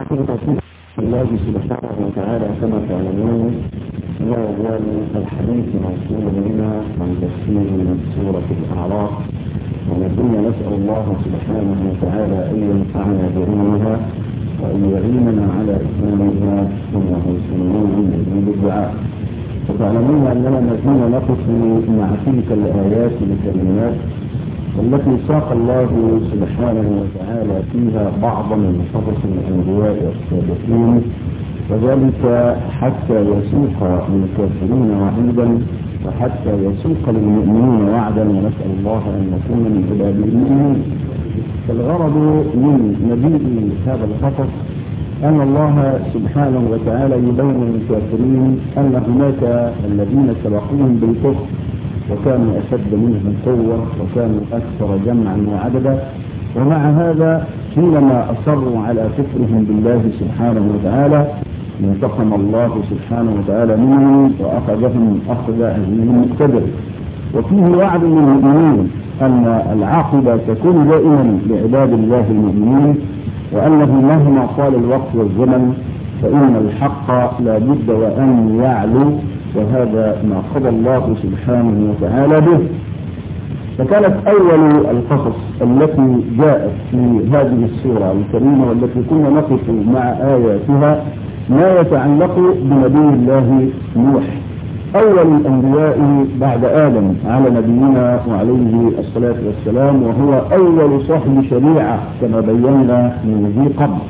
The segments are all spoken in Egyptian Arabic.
الله سبحانه وتعالى كما تعلمون لا يزال الحديث موصولا بنا عن تفسير سورة الأعراف ولكن نسأل الله سبحانه وتعالى أن ينفعنا بعلمها وأن يعيننا على إتمامها إنه سميع مجيب الدعاء وتعلمون أننا ما زلنا نقف مع تلك الآيات الكريمات التي ساق الله سبحانه وتعالى فيها بعضا من قصص الانبياء السابقين وذلك حتى يسوق للكافرين وعيدا وحتى يسوق للمؤمنين وعدا ونسال الله ان نكون من عباده المؤمنين فالغرض من مجيء هذا القصص أن الله سبحانه وتعالى يبين للكافرين أن هناك الذين سبقوهم بالكفر وكانوا أشد منهم قوة وكانوا أكثر جمعا وعددا ومع هذا حينما أصروا على كفرهم بالله سبحانه وتعالى انتقم الله سبحانه وتعالى منهم وأخذهم أخذ أهلهم مقتدر وفيه وعد للمؤمنين أن العاقبة تكون دائما لعباد الله المؤمنين وأنه مهما طال الوقت والزمن فإن الحق لا بد وأن يعلو وهذا ما قضى الله سبحانه وتعالى به فكانت أول القصص التي جاءت في هذه السورة الكريمة والتي كنا نقف مع آياتها ما يتعلق بنبي الله نوح أول الأنبياء بعد آدم على نبينا وعليه الصلاة والسلام وهو أول صاحب شريعة كما بينا من ذي قبل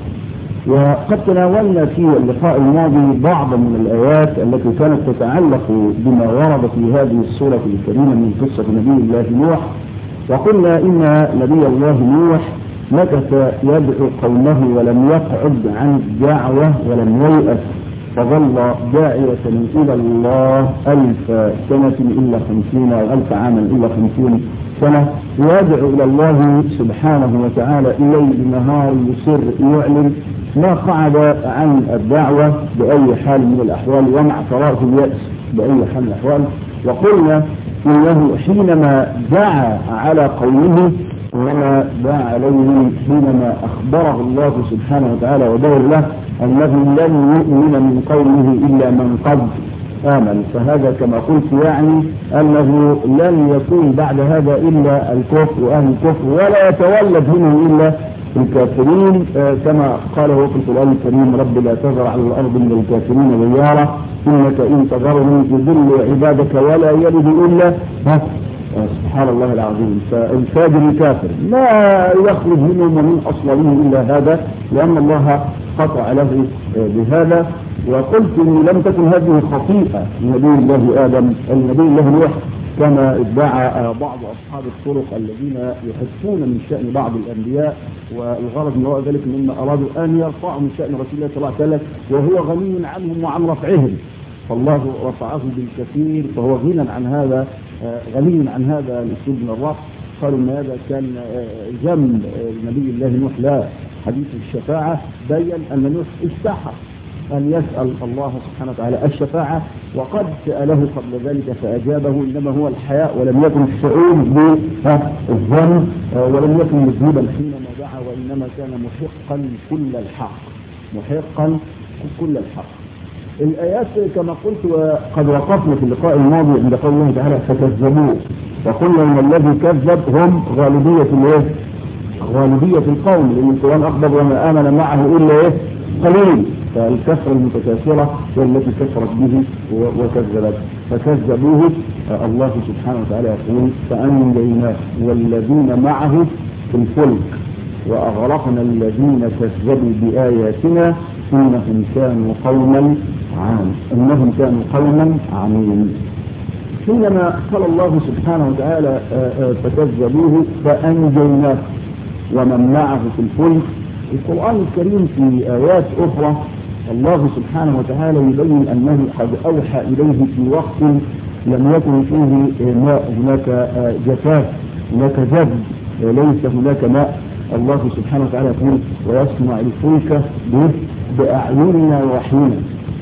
وقد تناولنا في اللقاء الماضي بعض من الآيات التي كانت تتعلق بما ورد في هذه السورة الكريمة من قصة نبي الله نوح وقلنا إن نبي الله نوح مكث يدعو قومه ولم يقعد عن الدعوة ولم ييأس فظل داعية إلى الله ألف سنة إلا خمسين أو ألف عاما إلا خمسين سنة ويدعو إلى الله سبحانه وتعالى إليه نهار يسر يعلن ما قعد عن الدعوة بأي حال من الأحوال ومع فراغ اليأس بأي حال من الأحوال وقلنا إنه حينما دعا على قومه وما دعا عليهم حينما أخبره الله سبحانه وتعالى وبين له أنه لن يؤمن من قومه إلا من قد آمن فهذا كما قلت يعني أنه لن يكون بعد هذا إلا الكفر وأهل الكفر ولا يتولد منه إلا الكافرين آه كما قال هو في القرآن الكريم رب لا تذر على الأرض من الكافرين ديارا إنك إن تذرهم يضل عبادك ولا يلد إلا ها سبحان الله العظيم فالفاجر الكافر ما يخرج منهم ومن أصلهم إلا هذا لأن الله قطع له بهذا وقلت إن لم تكن هذه خطيئة لنبي الله آدم النبي الله نوح كما ادعى بعض أصحاب الطرق الذين يحسون من شأن بعض الأنبياء والغرض من وراء ذلك أنهم أرادوا أن يرفعوا من شأن رسول الله صلى الله عليه وسلم وهو غني عنهم وعن رفعهم فالله رفعه بالكثير فهو غنى عن هذا غني عن هذا الاسلوب من الرفع قالوا ان هذا كان ذم نبي الله نوح لا حديث الشفاعه بين ان نوح استحى ان يسال الله سبحانه وتعالى الشفاعه وقد ساله قبل ذلك فاجابه انما هو الحياء ولم يكن الشعور بالذم ولم يكن مذنبا حينما دعا وانما كان محقا كل الحق محقا كل الحق الآيات كما قلت وقد وقفنا في اللقاء الماضي عند قول الله تعالى فكذبوه وقلنا ان الذي كذب هم غالبية الايه؟ غالبية القوم لأن القرآن أخبر وما آمن معه إلا إيه؟ قليل فالكثرة المتكاثرة هي التي كفرت به وكذبت فكذبوه الله سبحانه وتعالى يقول فأنجيناه والذين معه في الفلك وأغرقنا الذين كذبوا بآياتنا إنهم كانوا قوما عام انهم كانوا قوما عمين حينما قال الله سبحانه وتعالى فكذبوه فانجيناه ومن معه في الفلك القران الكريم في ايات اخرى الله سبحانه وتعالى يبين انه قد اوحى اليه في وقت لم يكن فيه ماء هناك جفاف هناك جد ليس هناك ماء الله سبحانه وتعالى يقول ويصنع الفلك باعيننا وحينا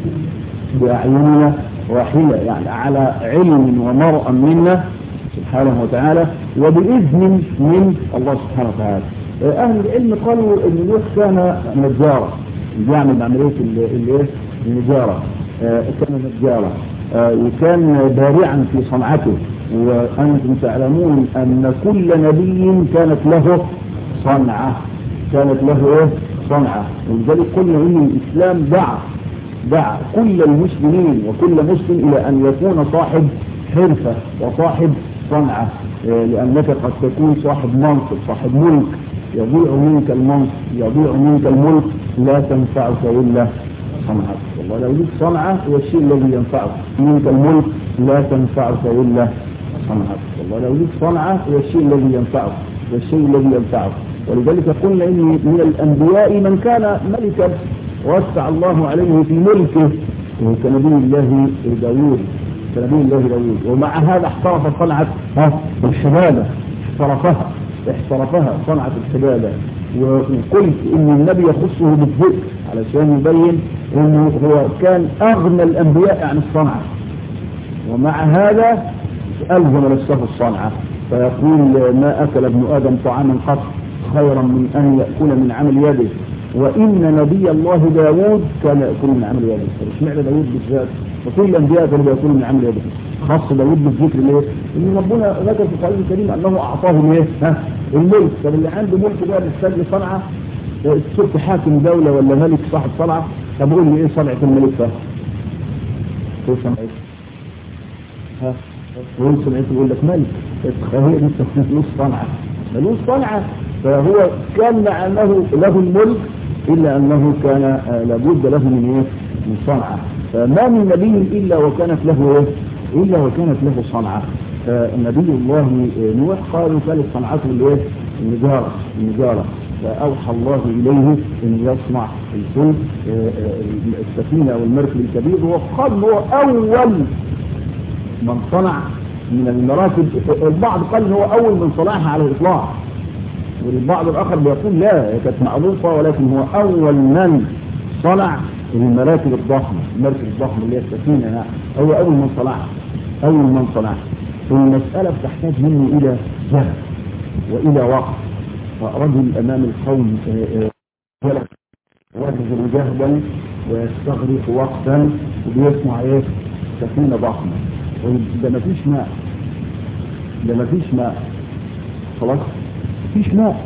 بأعيننا وحيلة يعني على علم ومرأة منا سبحانه وتعالى وبإذن من الله سبحانه وتعالى أهل العلم قالوا أن نوح كان نجارا بيعمل عمليه الايه النجاره آه كان نجارا آه وكان بارعا في صنعته وانتم تعلمون ان كل نبي كانت له صنعه كانت له ايه صنعه ولذلك قلنا ان الاسلام دعا دعا كل المسلمين وكل مسلم الى ان يكون صاحب حرفه وصاحب صنعه لأنك قد تكون صاحب منصب صاحب ملك يضيع منك المنصب يضيع منك الملك لا تنفعك إلا صنعتك والله لو ليك صنعة هو الشيء الذي ينفعك منك الملك لا تنفعك إلا صنعتك والله لو ليك صنعة هو الشيء الذي ينفعك هو الشيء الذي ينفعك ولذلك قلنا إن من الأنبياء من كان ملكا وسع الله عليه في ملكه كنبي الله داوود كنبي الله داوود ومع هذا احترف صنعة الحبالة احترفها احترفها صنعة الحبالة وقلت ان النبي يخصه بالذكر علشان يبين انه هو كان اغنى الانبياء عن الصنعة ومع هذا الزم نفسه الصنعة فيقول ما اكل ابن ادم طعاما قط خيرا من ان ياكل من عمل يده وان نبي الله داوود كان ياكل من عمل يده اشمعنى داوود بالذات وكل الانبياء كانوا بياكلوا من عمل يده خاص داوود بالذكر ليه؟ ان ربنا ذكر في القران الكريم انه اعطاه الايه؟ ها؟ الملك طب اللي عنده ملك بقى محتاج صنعه صرت حاكم دوله ولا ملك صاحب صنعه طب قول لي ايه صنعه الملك ده؟ ايه صنعته؟ ها؟ قول صنعته يقول لك ملك هي دي ملوش صنعه ملوش صنعه فهو كان مع انه له الملك الا انه كان لابد له من ايه؟ من صنعه فما من نبي الا وكانت له ايه؟ الا وكانت له صنعه فنبي الله نوح قالوا كانت صنعته الايه؟ النجاره النجاره فاوحى الله اليه ان يصنع الفلك السفينه والمركب الكبير وقال هو اول من صنع من المراكب البعض قال ان هو اول من صنعها على الاطلاق والبعض الاخر بيقول لا هي كانت معروفه ولكن هو اول من صنع المراكب الضخمه المركب الضخمه اللي هي السفينه يعني هو اول من صنعها اول من صنعها المساله بتحتاج منه الى جهد والى وقت فرجل امام القوم يبذل جهدا ويستغرق وقتا وبيصنع ايه سفينه ضخمه ده مفيش ماء ده مفيش ماء خلاص مفيش ماء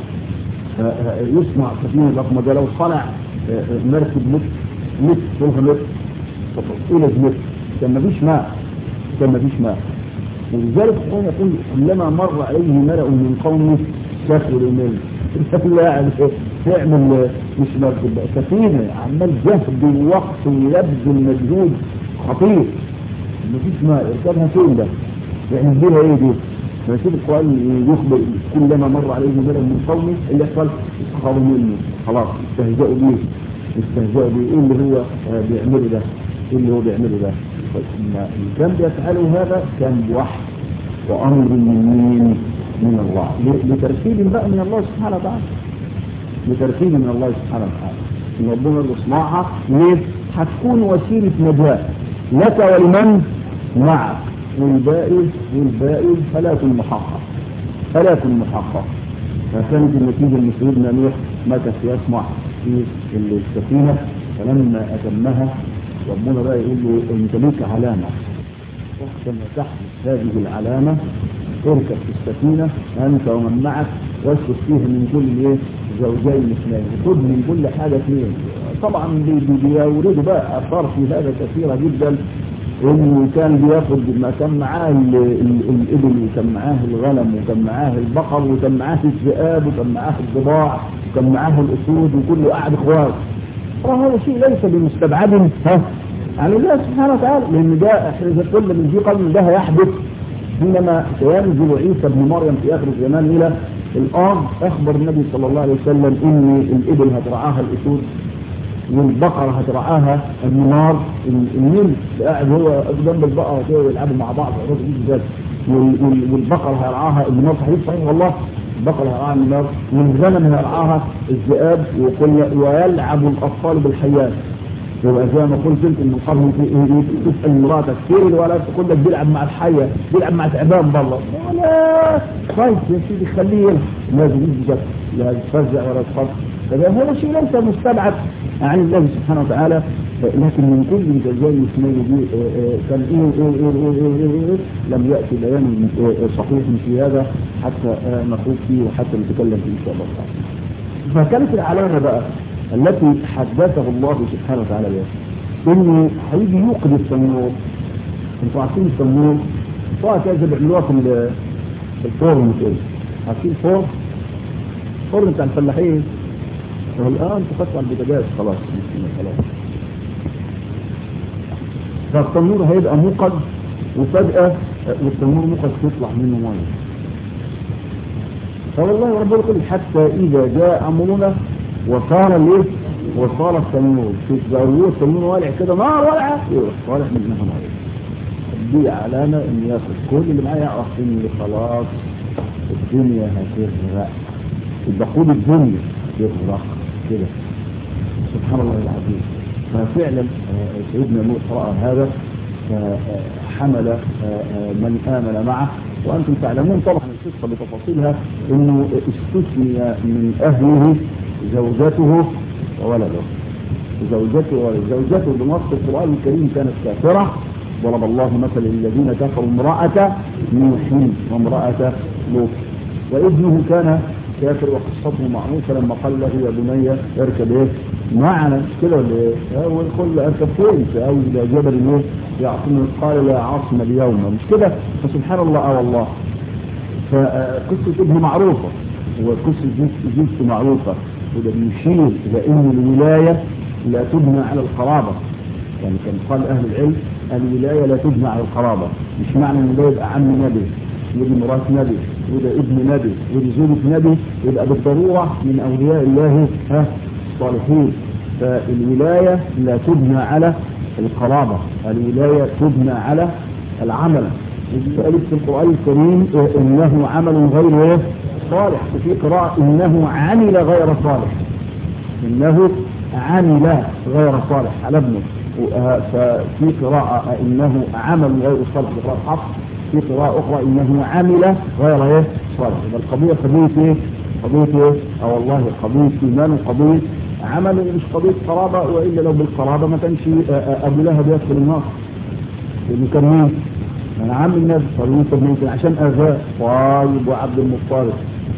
يصنع سفينه ضخمه ده لو صنع مركب متر متر طولها متر طولها متر كان مفيش ماء كان مفيش ماء ولذلك القرآن يقول كلما مر عليه ملأ من قومه سخروا منه لا تعمل مش مركب سفينة عمال جهد ووقت ويبذل مجهود خطير مفيش ماء اركبها فين ده؟ يعني بيها ايه دي؟ فشوف القرآن يخبر كلما مر عليه ملأ من قومه اللي يحصل يسخروا منه خلاص استهزأوا بيه استهزاء ايه اللي هو بيعمله ده ايه اللي هو بيعمله ده اللي كان بيفعله هذا كان بوحي وامر من مين من الله لترتيب بقى من الله سبحانه وتعالى لترتيب من الله سبحانه وتعالى ان ربنا اللي صنعها ليه هتكون وسيله نجاه لك ولمن معك والباقي والباقي فلاك محقق فلاك محقق فكانت النتيجه ان سيدنا نوح مكث يسمع في السفينة فلما أتمها ربنا بقى يقول له أنت ليك علامة وقت ما تحدث هذه العلامة اركب في السفينة أنت ومن معك واسلك فيها من كل إيه زوجين اثنين خذ من كل حاجة اثنين طبعا بيوردوا بقى آثار في هذا كثيرة جدا انه كان بياخد ما كان معاه الابل وكان معاه الغنم وكان معاه البقر وكان معاه الذئاب وكان معاه الضباع وكان معاه الاسود وكله قاعد اخوات وهذا شيء ليس بمستبعد ها عن الله سبحانه وتعالى لان ده احنا اذا كنا من ذي قبل ده هيحدث حينما سينزل عيسى ابن مريم في اخر الزمان الى الارض اخبر النبي صلى الله عليه وسلم ان الابل هترعاها الاسود والبقرة هترعاها النار النمر قاعد هو جنب البقرة كده ويلعبوا مع بعض والبقرة هيرعاها النار صحيح صحيح والله البقرة هيرعاها النار والغنم هيرعاها الذئاب ويلعب الأطفال بالحيات يبقى زي ما قلت انت من قبل تسال مراتك فين ولا تقول لك بيلعب مع الحيه بيلعب مع تعبان بالله ولا خايف يا سيدي خليه يلعب لازم يجي لا يتفزع ولا يتخط فهذا شيء ليس مستبعد عن الله سبحانه وتعالى لكن من كل متجاوز اسمه دي كان إيه إيه إيه إيه إيه إيه لم يأتي بيان صحيح في هذا حتى نخوض فيه وحتى نتكلم فيه إن شاء الله تعالى فكانت العلامة بقى التي حدثه الله سبحانه وتعالى بها انه هيجي يوقد التنور انتوا عارفين التنور طبعا كده بيعملوها في الفرن كده عارفين الفرن الفرن بتاع الفلاحين والان انتوا خدتوا على البوتاجاز خلاص خلاص فالتنور هيبقى موقد وفجأة والتنور موقد تطلع منه ميه فوالله ربنا يقول حتى إذا جاء أمرنا وصار الايه وصار التنور تتزوجوا التنور والع كده نار والعة يروح طالع منها ميه دي علامة ان ياخد كل اللي معاه يعرف ان خلاص الدنيا هتغرق يبقى خد الدنيا تغرق كده سبحان الله العظيم ففعلا سيدنا نوح رأى هذا فحمل من آمن معه وأنتم تعلمون طبعا القصة بتفاصيلها أنه استثني من أهله زوجته وولده زوجته وولده زوجته بنص القرآن الكريم كانت كافرة ضرب الله مثلا للذين كفروا امرأة نوح وامرأة لوط وابنه كان كافر وقصته معروفة لما قال له يا بني اركب ايه معنا مش كده ولا ايه؟ هو الكل اركب فين في اول جبل ايه يعصم قال لا عاصم اليوم مش كده فسبحان الله اه والله فقصة ابنه معروفة وقصة زوجته معروفة وده بيشير الى ان الولاية لا تبنى على القرابة يعني كان قال اهل العلم الولاية لا تبنى على القرابة مش معنى ان ده يبقى عم نبي ودي مرات نبي وده ابن نبي ودي زوجة نبي يبقى بالضرورة من اولياء الله ها الصالحين فالولاية لا تبنى على القرابة الولاية تبنى على العمل قالت في القرآن الكريم انه عمل غير صالح وفي قراءة انه عمل غير صالح انه عمل غير صالح على ابنه ففي قراءة انه عمل غير صالح بقراءة حفص في قراءة اخرى انه عمل غير ايه صالح يبقى القضية قضية ايه قضية ايه اه والله قضية ايمان وقضية عمل مش قضية قرابة والا لو بالقرابة ما كانش ابو لهب يدخل النار لانه كان مين؟ من عم النبي طيب ممكن عشان اذاه طالب وعبد المطلب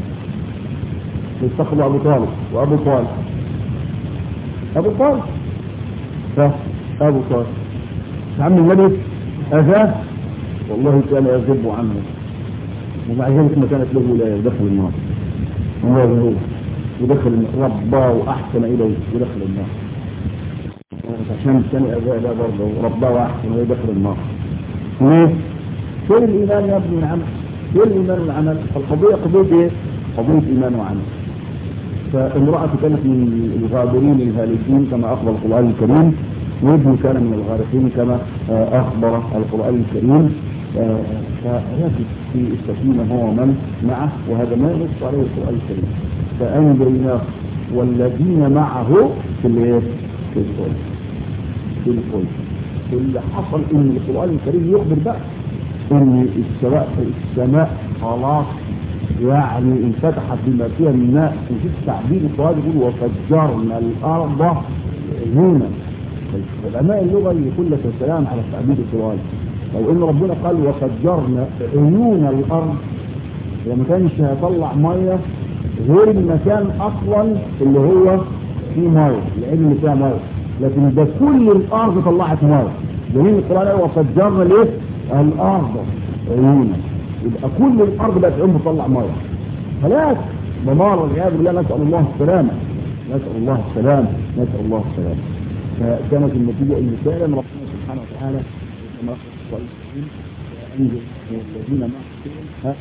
يتخذ ابو طالب وابو طالب ابو طالب فابو طالب عم النبي اذاه والله كان يذب عنه ومع ذلك ما كانت له ولايه ودخل النار الله هو ودخل رباه واحسن اليه ودخل النار عشان كان اذاه ده برضه رباه واحسن اليه ودخل النار ليه؟ فين الايمان يا ابني العمل؟ فين الايمان والعمل؟ القضيه قضيه ايه؟ قضيه ايمان وعمل. فامرأة كانت من الغابرين الهالكين كما أخبر القرآن الكريم وابنه كان من الغارقين كما أخبر القرآن الكريم فركب في السفينة هو ومن معه وهذا ما ينص عليه القرآن الكريم فأنجيناه والذين معه في الايه؟ في الفلك في الفلك اللي حصل ان القرآن الكريم يخبر بقى ان السماء السماء خلاص يعني انفتحت بما فيها من ماء وفي التعبير القرآن يقول وفجرنا الأرض عيونا علماء اللغة يقول لك السلام على التعبير القرآني لو ان ربنا قال وفجرنا عيون الأرض ما كانش هيطلع مية غير المكان أصلا اللي هو فيه مية العين اللي فيها مية لكن ده كل الأرض طلعت مية جميل القرآن وفجرنا ليه؟ الأرض عيونا يبقى كل الارض بقت عم تطلع ميه خلاص دمار والعياذ بالله نسال الله السلامه نسال الله السلامه نسال الله السلامه فكانت النتيجه ان فعلا ربنا سبحانه وتعالى كما اخبر انزل الذين معه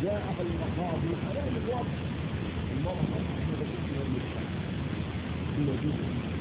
جاء المقاضي حلال الوضع المرأة ما بتكون من المجتمع إلى جزء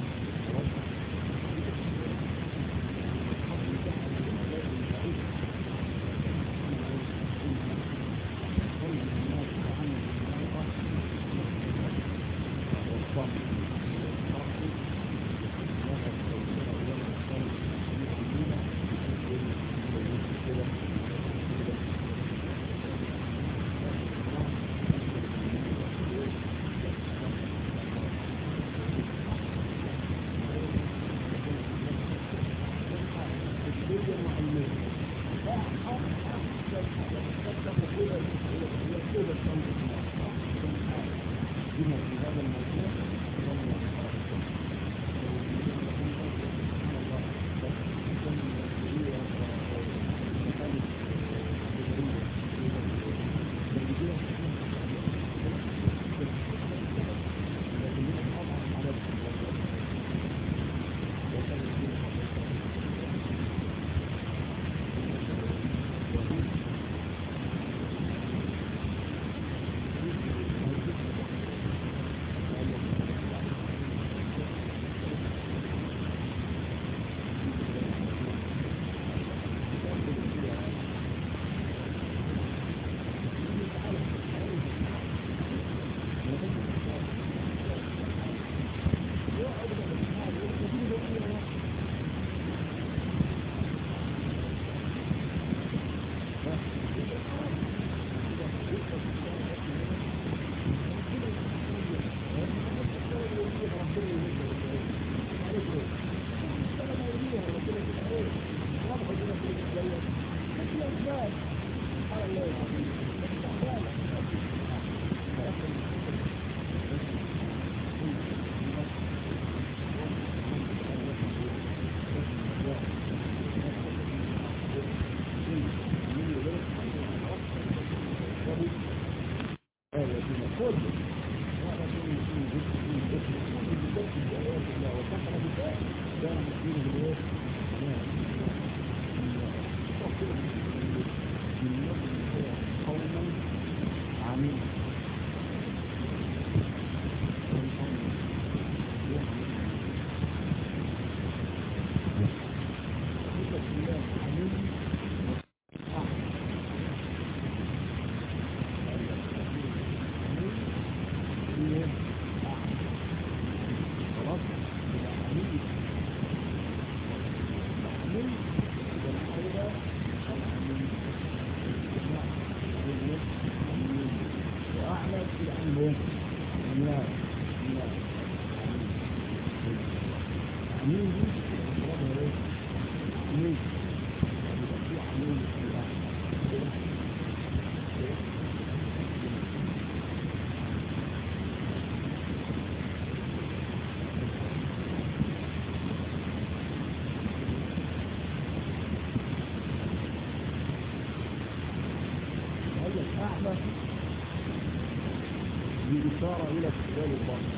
بإشارة إلى استقبال البصر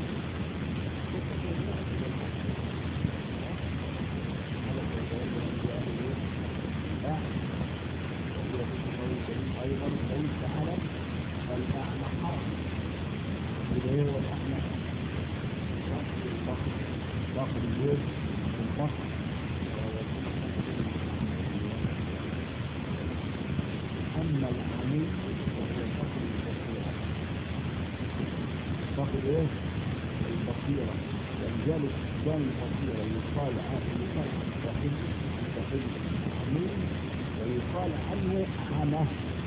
أيضا قول تعالى الأعلى حرف إذا هو الأعلى رفض البصر رفض الوجه البصر أما الحميد فهو فقر البصيرة فقر إيه؟ البصيرة ولذلك كان البصيرة يقال عنه يقال فقر فقر الحميد ويقال عنه حمى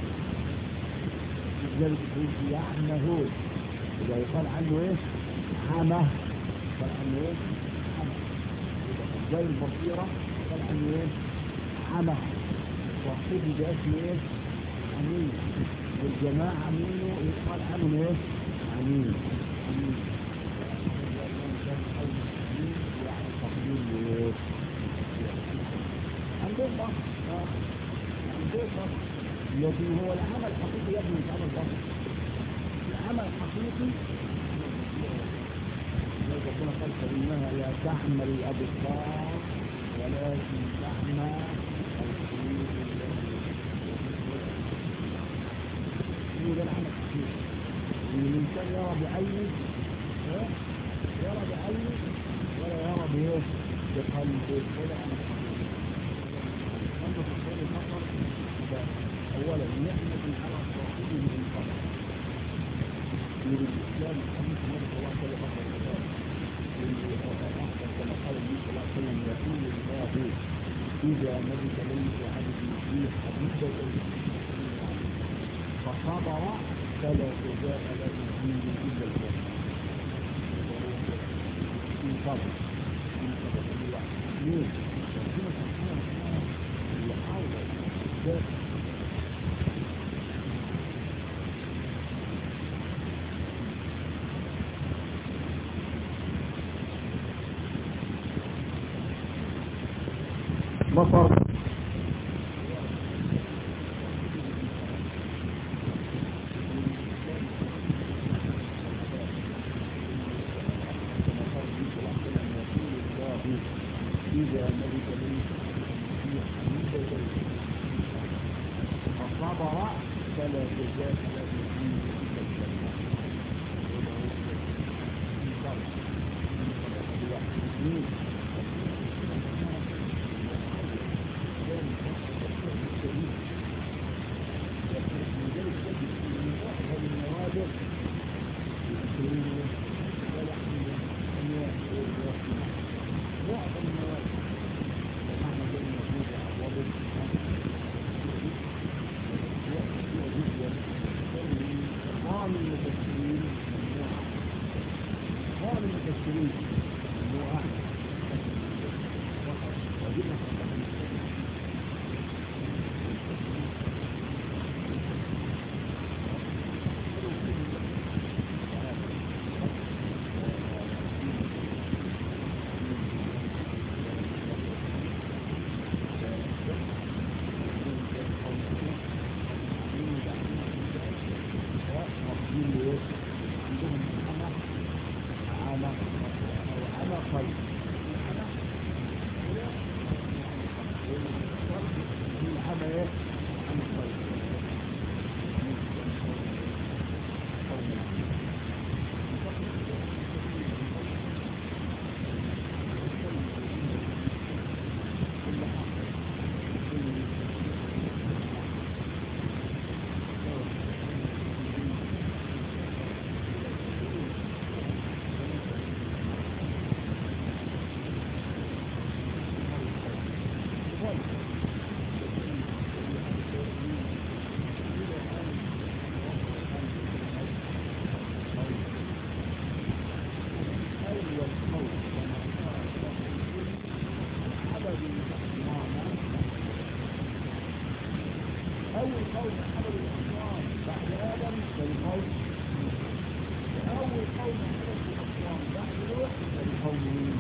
لذلك يقول يعمهون إذا يقال عنه إيه؟ حمى يقال عنه إيه؟ حمى زي البصيرة يقال عنه إيه؟ حمى صاحبه ده اسمه إيه؟ أمين والجماعة منه يقال عنهم ايه؟ أمين أمين يعني تقديم ايه؟ عندهم بحر عندهم بحر لكن هو العمل الحقيقي يبني مش عمل بحر العمل الحقيقي ربنا قال فإنها لا تعمل الأبصار ولكن تعمل القلوب التي ان الانسان يرى بعينه ها؟ يرى بعينه ولا يرى بايه بقلبه ولا أما تصوير النظر فأولا نعمة على صاحبه من قبل من الإسلام الحديث النبي صلى الله عليه وسلم كما قال النبي صلى الله عليه وسلم يقول الله إذا نبت ليس عبد فيه حبيبة فصبر فلا جزاء له فيه إلا الجنة في صبر في صبر الله ليه؟ ربنا سبحانه وتعالى يحاول ده بصر إذا ملك ليس فصبر فلا جزاء له فيه إلا الجنة أول قول حمل الأسوان بعد آدم فالقول وأول قول حمل الأسوان بعد نوح فالقول مين؟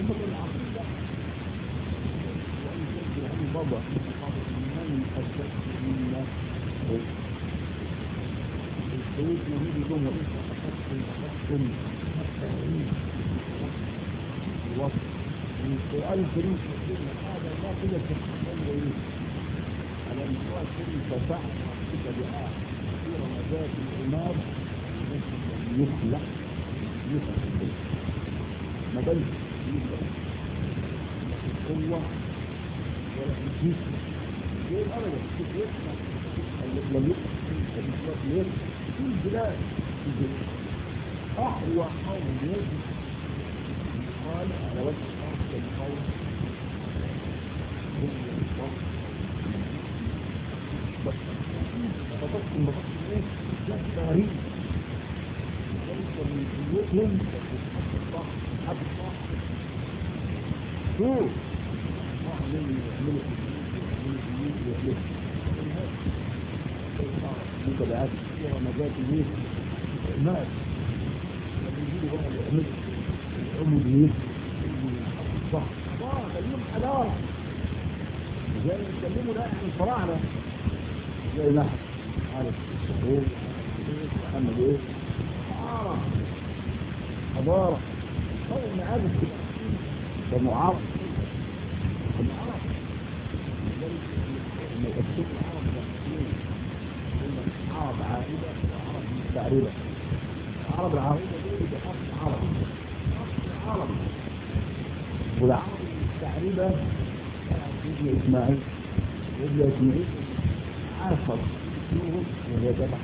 أما العقيدة وأن تنزل عن بابا من أشد منا الخيوط نريد لكم وإن أخذتم أخذتم الوصف من القرآن الكريم يقول هذا ما كده تتحمل على مستوى الكريم فسعى ربك دعاء في رمضان الإمام يخلق يخلق ما بلش يخلق القوة ولا في الجسم غير أبدا شوف يخلق لم يخلق ليه في البلاد في الجسم أحوى قوم يجب قال على وجه الأرض القوم هم الوقت بس فتصل بتصل ايه لا تاريخ ليس من قوتهم حب الصح حب الصح شوف الله من يعمله يعمله متابعات كثيرة مجال الناس مات يجيبوا بقى يعملوا يعملوا بيه صح صح خليهم حلال زي يتكلموا ده عن الفراعنة زي نحن عارف الصحوح محمد ايه حضارة حضارة طبعا عارف ومعارض المعارض لما يقسموا العرب عرب عائلة وعرب مستعربة العرب العائلة دول بحق عرب عرب والعرب المستعربة ابن إسماعيل ابن إسماعيل عاشر فيهم وذبح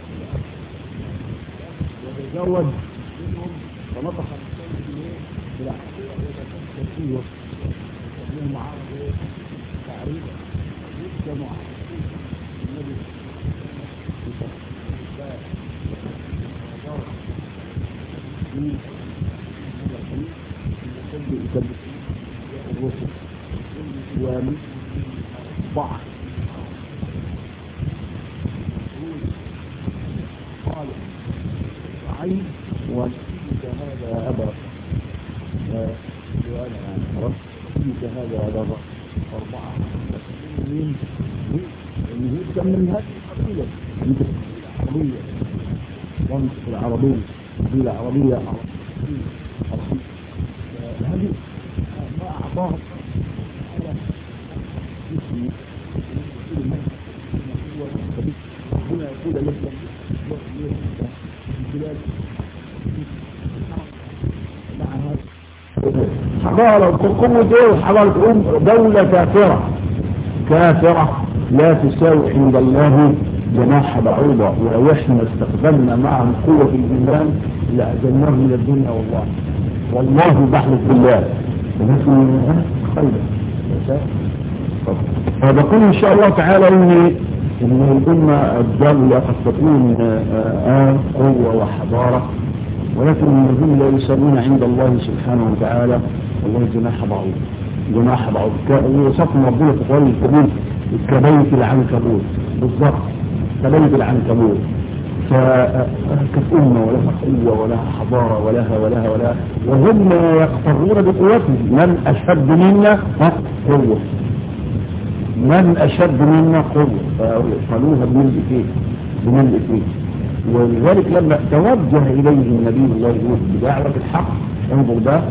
وتزوج منهم فنطق بالعقيدة وتكسر فيه ومنهم عرب تعريبا يبقى معارضين النبي الرسل ومن بعض قال عين ونسيك هذا أبا وأنا يعني رسيك هذا أبا أربعة من النهود كان من هذه القبيلة من العربية وانصف العربية قبيلة عربية عربية هذه ما أعطاها على اسم هنا يقول لك البلاد حضارة قوة ايه حضارة ام دولة كافرة كافرة لا تساوي عند الله جناح بعوضة ولو احنا استخدمنا معهم قوة الإيمان لأعزلناه من الدنيا والله والله بحلف بالله ولكن خير فبقول إن شاء الله تعالى إن إن الأمة الدولة قد تكون آه قوة وحضارة ولكن الذين لا يسمون عند الله سبحانه وتعالى والله جناح بعوض جناح بعوض وصفنا ربنا في القرآن الكريم كبيت العنكبوت بالضبط كبيت العنكبوت فكانت أمة ولها قوة ولها حضارة ولها ولها ولها وهم يقترون بقوتهم من أشد منا قوة من أشد منا قوة فقالوها بملء فيه بملء فيه ولذلك لما توجه إليه النبي الله يقول بدعوة الحق انظر ده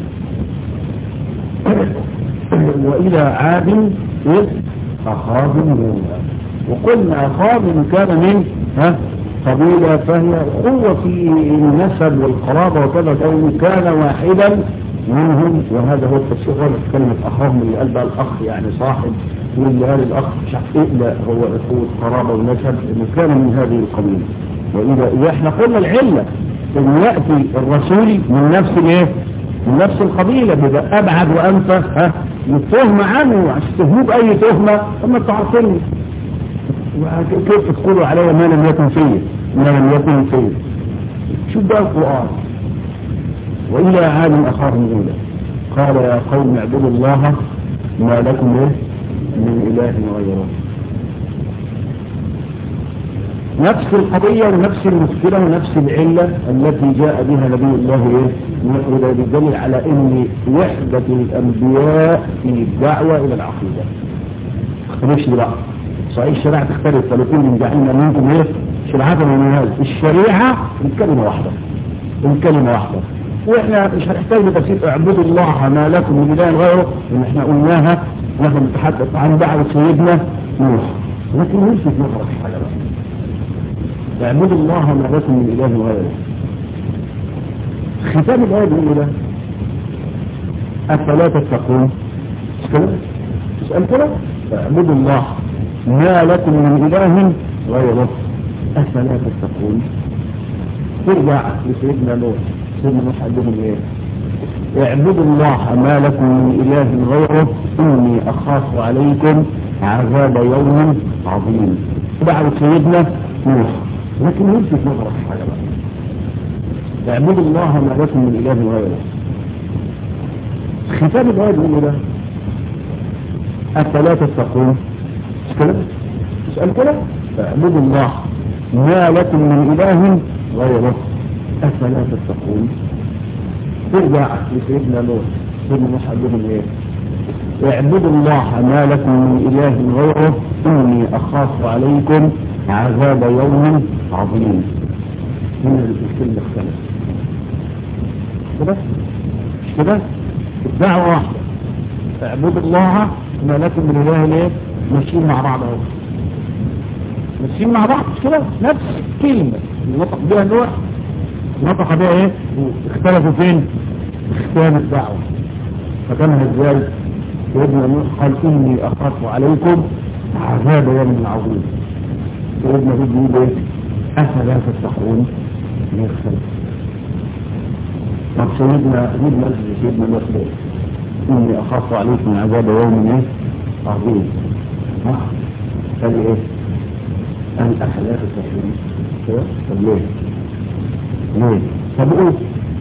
وإلى عاد أخاذ موسى وقلنا أخاذ كان من ها قبيلة فهي قوة في النسب والقرابة وكذا كونه كان واحدا منهم وهذا هو التفسير غلط كلمة أخاهم اللي قال بقى الأخ يعني صاحب واللي قال الأخ مش عارف إيه لا هو قوة قرابة ونسب إنه كان من هذه القبيلة وإذا إذا إحنا قلنا العلة إن يأتي الرسول من نفس الإيه؟ من نفس القبيلة بيبقى أبعد وأنت ها التهمة عنه عشان تهموه بأي تهمة ثم تعرفني كيف تقولوا علي ما لم يكن فيه ما لم يكن فيه شوف بقى القرآن وإلى عاد أخاهم أولى قال يا قوم اعبدوا الله ما لكم إيه من إله غيره نفس القضية ونفس المشكلة ونفس العلة التي جاء بها نبي الله إيه؟ وده يدل على أن وحدة الأنبياء في الدعوة إلى العقيدة مش بقى صحيح الشريعة تختلف فلكل جعلنا منكم إيه؟ شريعة ومنهاج الشريعة الكلمة واحدة الكلمة واحدة واحنا مش هنحتاج لتفسير اعبدوا الله ما لكم من اله غيره ان احنا قلناها نحن نتحدث عن دعوة سيدنا نوح لكن نلفت نظرك حاجة بقى اعبدوا الله ما لكم من اله غيره ختام الآية بيقول ده أفلا تتقون مش كده؟ تسأل كده اعبدوا الله ما لكم من إله غيره أفلا تتقون ترجع لسيدنا نوح سيدنا نوح قال لهم ايه اعبدوا الله ما لكم من اله غيره اني اخاف عليكم عذاب يوم عظيم بعد سيدنا نوح لكن يلفت نظرك حاجه بقى اعبدوا الله ما لكم من اله غيره ختام الايه بيقول ده افلا تتقون مش كده؟ اسال كده اعبدوا الله ما لكم من اله غيره أفلا تتقون ترجع لسيدنا نوح سيدنا نوح قال لهم ايه اعبدوا الله ما لكم من اله غيره اني اخاف عليكم عذاب يوم عظيم هنا الكلمة اختلف كده مش كده الدعوة واحدة اعبدوا الله ما لكم من اله ايه ماشيين مع بعض اهو ماشيين مع بعض مش كده نفس الكلمة اللي نطق بها نوح نطق بها ايه اختلفوا فين اختلاف الدعوة فكانها ازاي سيدنا نوح قال اني اخاف عليكم عذاب يوم عظيم سيدنا هود بيقول ايه افلا تتقون يختلف طب سيدنا هود مسجد سيدنا نوح ليه اني اخاف عليكم عذاب يوم ايه عظيم ها قال ايه قال افلا تتقون طب ليه ليه طب قول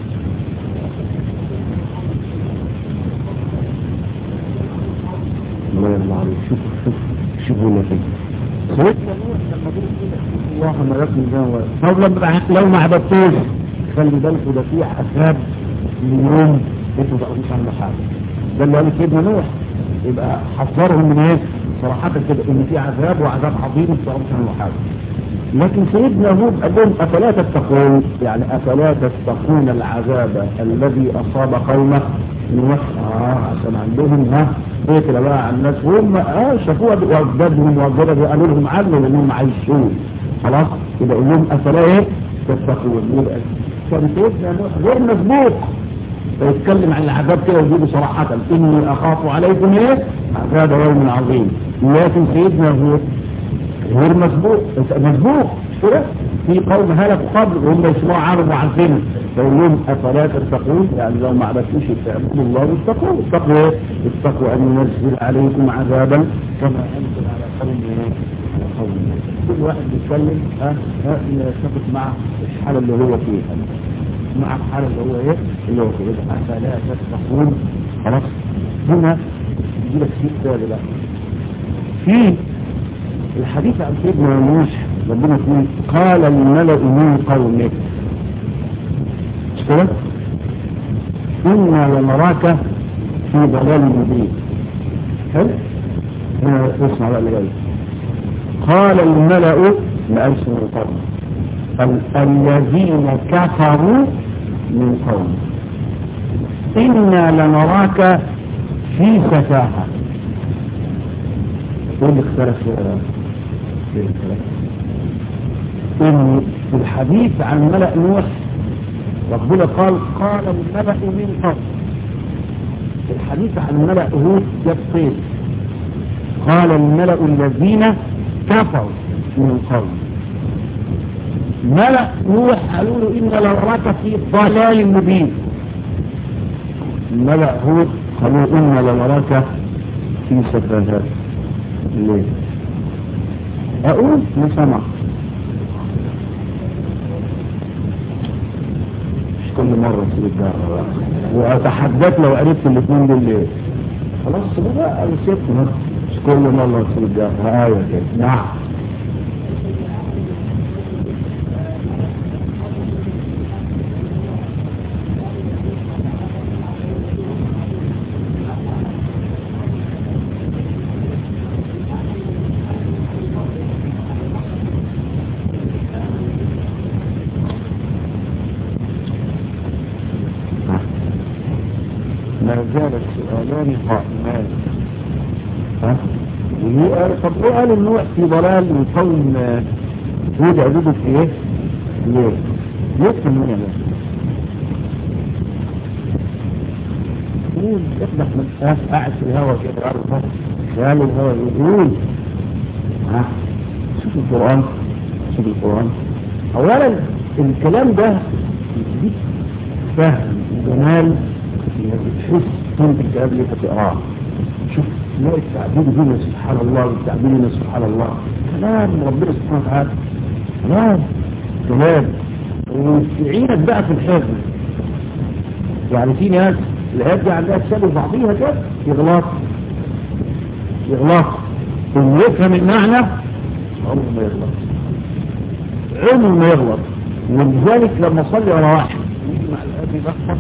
الله يرضى عليك شوف شوف شوف هنا فين سيدنا نوح لما بيقول كده الله ما لكم جوا طب لما لو ما عبدتوش خلي بالكوا ده في عذاب اليوم انتوا ما تعرفوش عنه حاجه ده اللي قال سيدنا نوح يبقى حذرهم من ايه؟ صراحة كده ان في عذاب وعذاب عظيم ما تعرفوش عنه حاجه لكن سيدنا هود قال لهم افلا تتقون يعني افلا تتقون العذاب الذي اصاب قومه نوح اه عشان عندهم ها بيت بقى على الناس هم اه شافوها واجدادهم واجدادهم قالوا لهم عنه لانهم عايشون خلاص يبقى يقول لهم افلا ايه تتقون يبقى كان سيدنا نوح غير مسبوق فيتكلم عن العذاب كده ويجيبه صراحة اني اخاف عليكم ايه عذاب يوم عظيم لكن سيدنا هود غير مسبوق مسبوق كده في قوم هلكوا قبل وهم يسمعوا عنه وعارفينه فيقول لهم افلا تتقون يعني لو ما عبدتوش تعبدوا الله واتقوا اتقوا ايه؟ اتقوا ان ينزل عليكم عذابا كما انزل على قوم قوم كل واحد بيتكلم ها ها يتفق مع الحاله اللي هو فيها مع الحاله اللي هو ايه؟ اللي هو فيها افلا تتقون خلاص هنا يجي لك شيء ثاني بقى في الحديث عن سيدنا نوح ربنا يقول قال الملأ من قومه مش كده؟ إنا لنراك في ضلال مبين حلو؟ هنا اسمع بقى اللي جاي قال الملأ ما قالش من قوم الذين كفروا من قوم إنا لنراك في سفاهة ايه اللي اختلف ان في الحديث عن ملأ نوح ربنا قال قال الملأ من قوم في الحديث عن ملأ هود جاب صيد قال الملأ الذين كفروا من قوم ملأ نوح قالوا له إن لنراك في ضلال مبين ملأ هود قالوا إن لنراك في سفاهات ليه اقول لسمع مش كل مرة تصير الدعوة واتحداك لو عرفت الاثنين دول ليه خلاص بقى الست مش كل مرة تصير الدعوة آية كده نعم ما زال السؤالان قائمان ها وليه قال طب ليه قال النوع في ضلال من قوم هود عدوده في ايه؟ ليه؟ يفهم من يعني يقول افتح من قاعد في الهواء كده عارف خيال الهواء يقول ها شوف القرآن شوف القرآن اولا الكلام ده يديك فهم وجمال انك بتحس انت الكتاب اللي انت بتقراه شوف تلاقي التعبير هنا سبحان الله والتعبير هنا سبحان الله كلام ربنا سبحانه وتعالى كلام كلام ويعينك بقى في الحفظ يعني في ناس الآيات دي عندها تشابه بعضيها كده يغلط يغلط ويفهم المعنى عمره ما يغلط عمره ما يغلط ولذلك لما صلي ورا واحد يجي مع الآيات يلخبط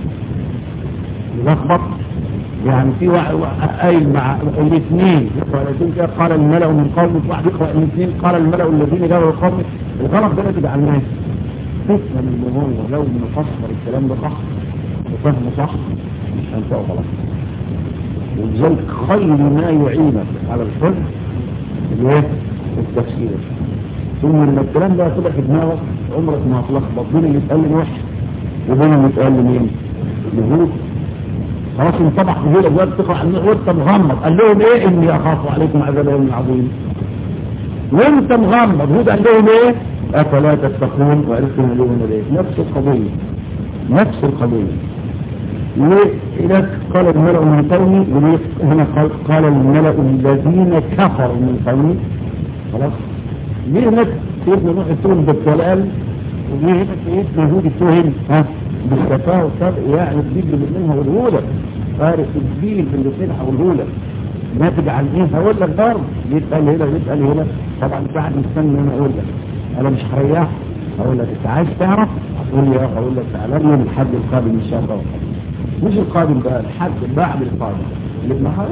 يلخبط يعني في واحد قايل مع الاثنين يقرأ الاثنين كده قال الملأ من قوم واحد يقرأ الاثنين قال الملأ الذين جاءوا قوم الغلط ده ناتج عن الناس تفهم ان هو لو مفسر الكلام ده صح وفهمه صح مش هنفعه غلط ولذلك خير ما يعينك على الفهم الايه؟ التفسير ثم لما الكلام ده يطلع في دماغك عمرك ما هتلخبط بين اللي اتقال لنوح وبين اللي اتقال لمين؟ لهود خلاص انطبع في هود الواد تقرا عن وانت مغمض قال لهم ايه اني اخاف عليكم عذاب يوم عظيم وانت مغمض هود قال لهم ايه افلا تتقون وعرفتم لهم ايه نفس القضيه نفس القضيه وإذا قال الملأ من قومي هنا قال, قال الملأ الذين كفروا من قومي خلاص ليه هناك سيدنا نوح اتهم بالضلال وليه هنا سيدنا هود اتهم ها بالشفاء والصدق يعني الدين اللي منها والهولة فارق الدين في الاثنين والهولة ناتج عن ايه هقول لك برضه يتقال هنا ويتقال هنا طبعا بعد مستني انا اقول لك انا مش هريح اقول لك انت عايز تعرف هتقول لي اقول لك تعالى من الحد القادم ان شاء الله مش القادم بقى الحد بعد القادم اللي بنحاول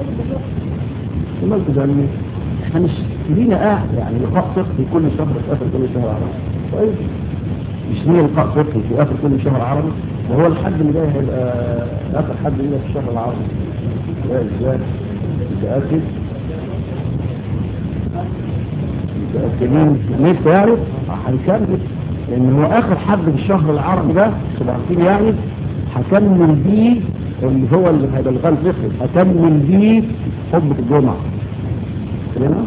وما تزعلني احنا مش لينا قاعد يعني لقاء فقهي كل شهر في اخر كل شهر عربي طيب مش لينا لقاء فقهي في اخر كل شهر عربي وهو الحد اللي جاي هيبقى اخر حد لينا في الشهر العربي لا ازاي متاكد متاكدين ليه تعرف هنكمل لان هو اخر حد في الشهر العربي ده تبقى عارفين يعني هكمل بيه اللي هو اللي هيبقى الغال فقهي هكمل بيه خطبة الجمعة كلنا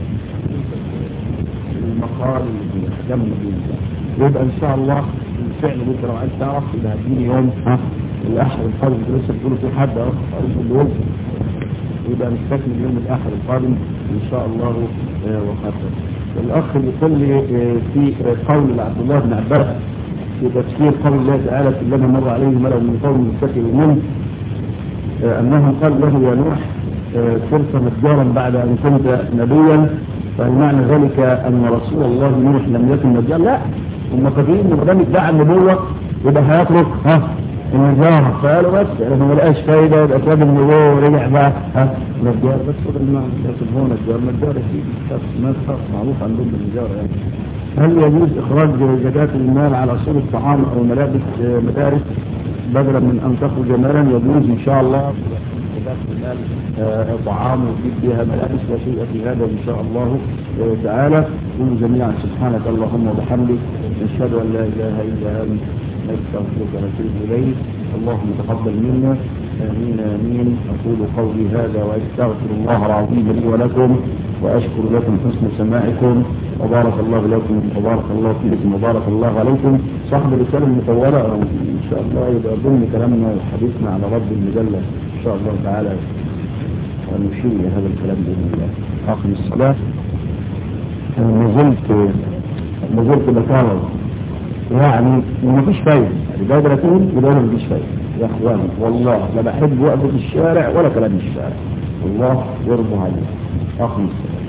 المقال اللي هكمل بيه يبقى ان شاء الله بالفعل بكره لو عايز تعرف يبقى هتجيني يوم ها الاحد القادم انتوا لسه بتقولوا في حد اهو اليوم يبقى نستكمل يوم الاحد القادم ان شاء الله وخير الاخ اللي يقول لي في قول عبد الله بن عباس في تفسير قول الله تعالى كلما مر عليه ملأ من قوم يستكبر منه أنه قال له يا نوح صرت متجارا بعد أن كنت نبيا فهل معنى ذلك أن رسول الله نوح لم يكن متجارا؟ لا هم فاكرين إن ما دام ادعى النبوة يبقى هيترك ها النجارة فقالوا بس لما ما لقاش فايدة يبقى ساب النبوة ورجع بقى ها نجار بس هو المعنى لكن هو نجار نجار يا ما معروف عندهم بالنجارة يعني هل يجوز إخراج زكاة المال على صورة طعام أو ملابس مدارس بدلا من أن تخرج مالا يجوز إن شاء الله زكاة المال طعام وتجيب بها ملابس لا شيء في هذا إن شاء الله تعالى قولوا جميعا سبحانك اللهم وبحمدك نشهد أن لا إله إلا أنت نستغفرك ونتوب إليك اللهم تقبل منا آمين آمين أقول قولي هذا وأستغفر الله العظيم لي ولكم وأشكر لكم حسن سماعكم وبارك الله لكم وبارك الله فيكم وبارك الله عليكم صاحب الرسالة المطولة إن شاء الله يبقى ضمن كلامنا وحديثنا على رب المجلة إن شاء الله تعالى ونشير إلى هذا الكلام بإذن الله آخر الصلاة ما زلت ما زلت بكرر يعني ما فيش فايدة يعني ده 30 يبقى ما فيش فايدة يا اخواني والله لا بحب وقفة الشارع ولا كلام الشارع الله يرضى عليه اخر الصلاة